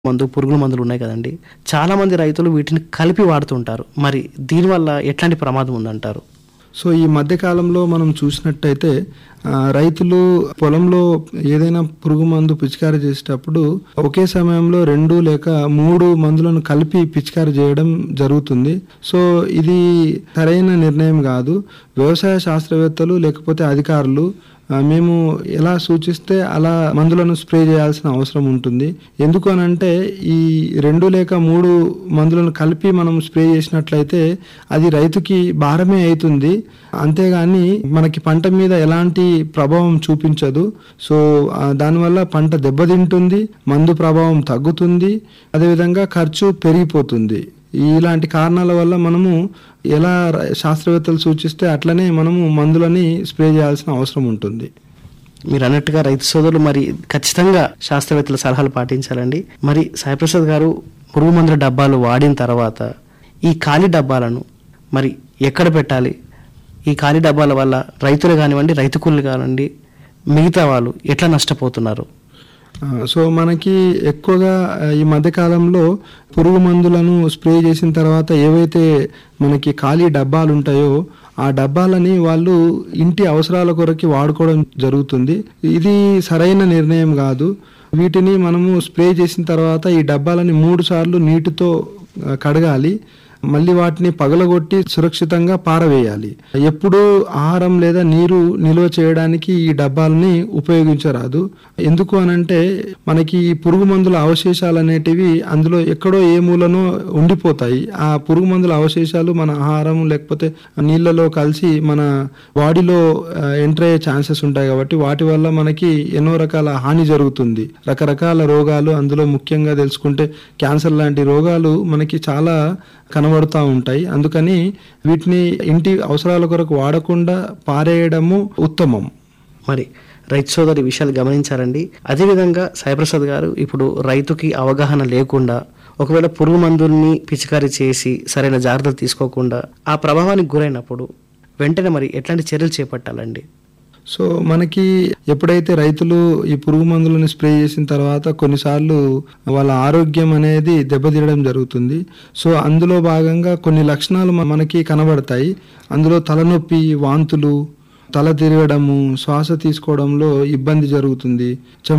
మందు పురుగుల మందులు ఉన్నాయి కదండి చాలా మంది రైతులు వీటిని కలిపి వాడుతుంటారు మరి దీనివల్ల ఎట్లాంటి ప్రమాదం ఉందంటారు సో ఈ మధ్య కాలంలో మనం చూసినట్టయితే ఆ, రైతులు పొలంలో ఏదైనా పురుగు మందు పిచికారీ చేసేటప్పుడు ఒకే సమయంలో రెండు లేక మూడు మందులను కలిపి పిచికారీ చేయడం జరుగుతుంది సో ఇది సరైన నిర్ణయం కాదు వ్యవసాయ శాస్త్రవేత్తలు లేకపోతే అధికారులు ఆ, మేము ఎలా సూచిస్తే అలా మందులను స్ప్రే చేయాల్సిన అవసరం ఉంటుంది ఎందుకు అని అంటే ఈ రెండు లేక మూడు మందులను కలిపి మనం స్ప్రే చేసినట్లయితే అది రైతుకి భారమే అవుతుంది అంతేగాని మనకి పంట మీద ఎలాంటి ప్రభావం చూపించదు సో ఆ, దానివల్ల పంట దెబ్బతింటుంది మందు ప్రభావం తగ్గుతుంది అదేవిధంగా ఖర్చు పెరిగిపోతుంది ఇలాంటి కారణాల వల్ల మనము ఎలా ర- శాస్త్రవేత్తలు సూచిస్తే అట్లనే మనము మందులని స్ప్రే చేయాల్సిన అవసరం ఉంటుంది మీరు అన్నట్టుగా రైతు సోదరులు మరి ఖచ్చితంగా శాస్త్రవేత్తల సలహాలు పాటించాలండి మరి సాయిప్రసాద్ గారు పురుగు మందుల డబ్బాలు వాడిన తర్వాత ఈ ఖాళీ డబ్బాలను మరి ఎక్కడ పెట్టాలి ఈ ఖాళీ డబ్బాల వల్ల రైతులు కానివ్వండి రైతు కూలీలు కానివ్వండి మిగతా వాళ్ళు ఎట్లా నష్టపోతున్నారు ఆ, సో మనకి ఎక్కువగా ఆ, ఈ మధ్య కాలంలో పురుగు మందులను స్ప్రే చేసిన తర్వాత ఏవైతే మనకి ఖాళీ డబ్బాలు ఉంటాయో ఆ డబ్బాలని వాళ్ళు ఇంటి అవసరాల కొరకి వాడుకోవడం జరుగుతుంది ఇది సరైన నిర్ణయం కాదు వీటిని మనము స్ప్రే చేసిన తర్వాత ఈ డబ్బాలని మూడు సార్లు నీటితో ఆ, కడగాలి మళ్ళీ వాటిని పగలగొట్టి సురక్షితంగా పారవేయాలి ఎప్పుడు ఆహారం లేదా నీరు నిల్వ చేయడానికి ఈ డబ్బాలని ఉపయోగించరాదు ఎందుకు అనంటే మనకి ఈ పురుగు మందుల అవశేషాలు అనేటివి అందులో ఎక్కడో ఏ మూలనో ఉండిపోతాయి ఆ పురుగు మందుల అవశేషాలు మన ఆహారం లేకపోతే నీళ్ళలో కలిసి మన బాడీలో ఎంటర్ అయ్యే ఛాన్సెస్ ఉంటాయి కాబట్టి వాటి వల్ల మనకి ఎన్నో రకాల హాని జరుగుతుంది రకరకాల రోగాలు అందులో ముఖ్యంగా తెలుసుకుంటే క్యాన్సర్ లాంటి రోగాలు మనకి చాలా కనబడుతూ ఉంటాయి అందుకని వీటిని ఇంటి అవసరాల కొరకు వాడకుండా పారేయడము ఉత్తమం మరి రైతు సోదరి విషయాలు గమనించారండి అదేవిధంగా సాయిప్రసాద్ గారు ఇప్పుడు రైతుకి అవగాహన లేకుండా ఒకవేళ పురుగు మందుల్ని పిచికారీ చేసి సరైన జాగ్రత్తలు తీసుకోకుండా ఆ ప్రభావానికి గురైనప్పుడు వెంటనే మరి ఎట్లాంటి చర్యలు చేపట్టాలండి సో మనకి ఎప్పుడైతే రైతులు ఈ పురుగు మందులను స్ప్రే చేసిన తర్వాత కొన్నిసార్లు వాళ్ళ ఆరోగ్యం అనేది దెబ్బతీయడం జరుగుతుంది సో అందులో భాగంగా కొన్ని లక్షణాలు మ- మనకి కనబడతాయి అందులో తలనొప్పి వాంతులు తల తిరగడము శ్వాస తీసుకోవడంలో ఇబ్బంది జరుగుతుంది చెమ